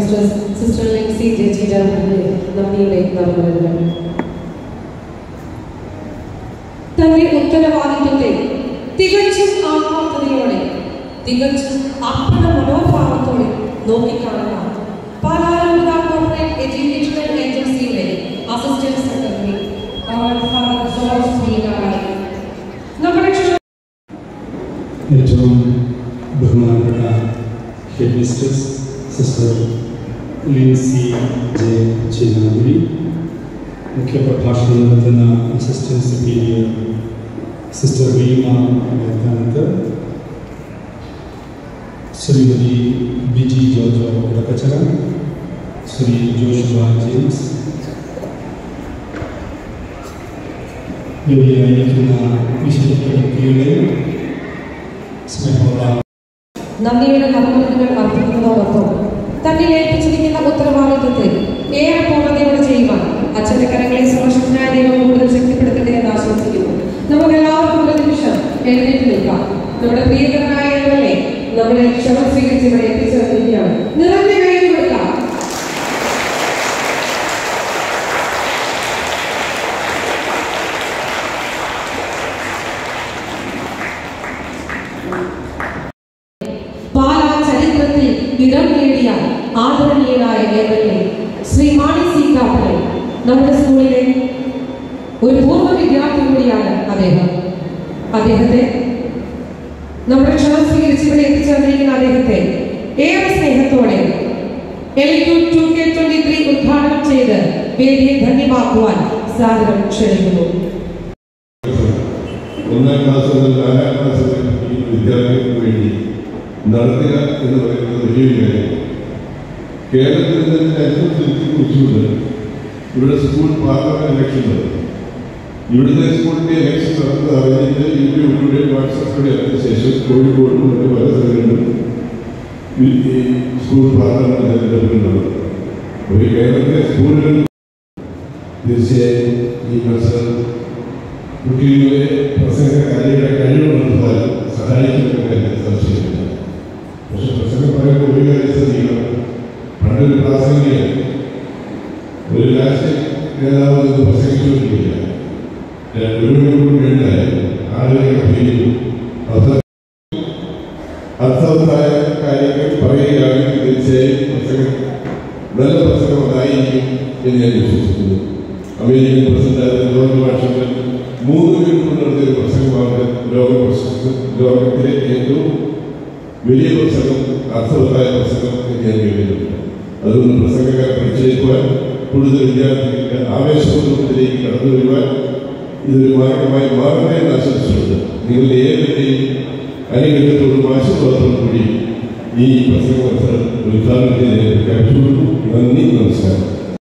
mistress sister Lincy ജെജി ജാനകിന്റെ നന്ദിയുടെ നവമരങ്ങൾ തന്റെ ഉത്തരവാദിത്വത്തെ തികച്ചും ആത്മാർത്ഥതയോടെ തികച്ചും അർപ്പണ മനോഭാവത്തോടെ നോക്കിക്കാണുന്ന പാലാരൂപ കോർപ്പറേറ്റ് എഡ്യൂക്കേഷണൽ ഏജൻസിയിലെ അസിസ്റ്റന്റ് സെക്രട്ടറി ഫാദർ ജോർജ് മീനാറായി നമ്മുടെ ക്ഷണ ഏറ്റവും ബഹുമാനപ്പെട്ട headmistress sister Lincy J ചിനാഗുരി മുഖ്യ പ്രഭാഷണം നടത്തുന്ന assistant superior sister Reema Methanath Shrimathi Biji Jojo ഇടക്കച്ചറ ശ്രീ ജോഷുവ ജെയിംസ് വേദിയിലായിരിക്കുന്ന വിശുദ്ധ വ്യക്തികളെ സ്നേഹമുള്ള നന്ദിയുടെ നവമരങ്ങൾ അർപ്പിക്കുന്നതോടൊപ്പം തന്നെ ഏൽപ്പിച്ചിരിക്കുന്ന ഉത്തരവാദിത്വത്തെ ഏറെ പൂർണ്ണതയോടെ ചെയ്യുവാൻ അച്ഛന്റെ കരങ്ങളെ സുരക്ഷിതനായ ദൈവം കൂടുതൽ ശക്തിപ്പെടുത്തട്ടെ എന്ന് ആശംസിക്കുന്നു നമുക്ക് എല്ലാവർക്കും ഒരു നിമിഷം എഴുന്നേറ്റ് നിൽക്കാം നമ്മുടെ പ്രിയകരനായ ഇടവലെ നമ്മുടെ ക്ഷമ സ്വീകരിച്ച് ഇവിടെ എത്തിച്ചേർന്നിരിക്കുകയാണ് നിറഞ്ഞ കൈയിൽ കൊടുക്കാം പാലാ ചരിത്രത്തിൽ ഇടം നേടിയ ആദരണീയനായ ഏവരെ ശ്രീ മാണി സി കാപ്പനെ നമ്മുടെ സ്കൂളിലെ ഒരു പൂർവ്വ വിദ്യാർത്ഥി കൂടിയാണ് അദ്ദേഹം അദ്ദേഹത്തെ നമ്മുടെ ക്ഷണം സ്വീകരിച്ച് ഇവിടെ എത്തിച്ചേർന്നിരിക്കുന്ന അദ്ദേഹത്തെ ഏറെ സ്നേഹത്തോടെ L U two K twenty three ഉദ്ഘാടനം ചെയ്ത് വേദിയെ ധന്യമാക്കുവാൻ സാദരം ക്ഷണിക്കുന്നു ഒന്നാം ക്ലാസ് മുതൽ നാലാം ക്ലാസ് വരെ പഠിക്കുന്ന വിദ്യാർത്ഥികൾക്ക് വേണ്ടി നടത്തുക എന്ന് പറയുന്നത് വലിയൊരു കാര്യമാണ് കേരളത്തിൽ തന്നെ അനുസരിച്ച് കുറിച്ചുകൊണ്ട് ഇവിടെ സ്കൂൾ പാർലമെന്റ് ഇലക്ഷൻ നടന്നു ഇവിടുത്തെ സ്കൂളിന്റെ ഇലക്ഷൻ നടന്നത് അറിഞ്ഞിട്ട് യൂട്യൂബിലൂടെ വാട്സാപ്പിലൂടെ അതിന് ശേഷം കോഴിക്കോടും മറ്റ് പല സ്ഥലങ്ങളിലും ഈ ഈ സ്കൂൾ പാർലമെന്റ് തെരഞ്ഞെടുപ്പുകൾ നടന്നു ഒരു കേരളത്തിലെ സ്കൂളുകൾ തീർച്ചയായും ഈ മത്സരം കുട്ടികളുടെ പ്രസംഗ കലയുടെ കഴിവ് വളർത്താൻ സഹായിക്കുമെന്ന് എനിക്ക് സംശയമില്ല പക്ഷെ പ്രസംഗം പറയുമ്പോൾ ഒരു കാര്യം ശ്രദ്ധിക്കണം പണ്ടൊരു പ്രാസംഗിക ഒരു രാഷ്ട്രീയ നേതാവ് ഇത് പ്രസംഗിച്ചുകൊണ്ടിരിക്കില്ല ഒരു മണിക്കൂർ കഴിഞ്ഞാൽ ആളുകളെ അഭിനയിക്കും അർത്ഥ അർത്ഥവത്തായ കാര്യങ്ങൾ പറയുകയാണെങ്കിൽ തീർച്ചയായും പ്രസംഗം നല്ല പ്രസംഗം അതായിരിക്കും എന്ന് ഞാൻ വിശ്വസിക്കുന്നു അമേരിക്കൻ പ്രസിഡന്റ് ജോർജ് വാഷിംഗ്ടൺ മൂന്ന് മണിക്കൂർ നടത്തിയ ഒരു പ്രസംഗമാണ് ലോക പ്രശസ്ത ലോകത്തിലെ ഏറ്റവും വലിയ പ്രസംഗം അർത്ഥവത്തായ പ്രസംഗം എന്ന് ഞാൻ കേട്ടിട്ടുണ്ട് അതുകൊണ്ട് പ്രസംഗക്കാരെ പരിചയിക്കുവാൻ കൂടുതൽ വിദ്യാർത്ഥികൾക്ക് ആവേശപൂർവ്വത്തിലേക്ക് കടന്നു വരുവാൻ ഇതൊരു മാർഗമായി മാറണേ എന്ന് ആശംസിച്ചുകൊണ്ട് നിങ്ങളുടെ ഏവരുടെയും അനുഗ്രഹത്തോടും ആശീർവാദത്തോടും കൂടി ഈ പ്രസംഗ മത്സരം ഉദ്ഘാടനം ചെയ്ത് പ്രഖ്യാപിച്ചുകൊണ്ടു നന്ദി നമസ്കാരം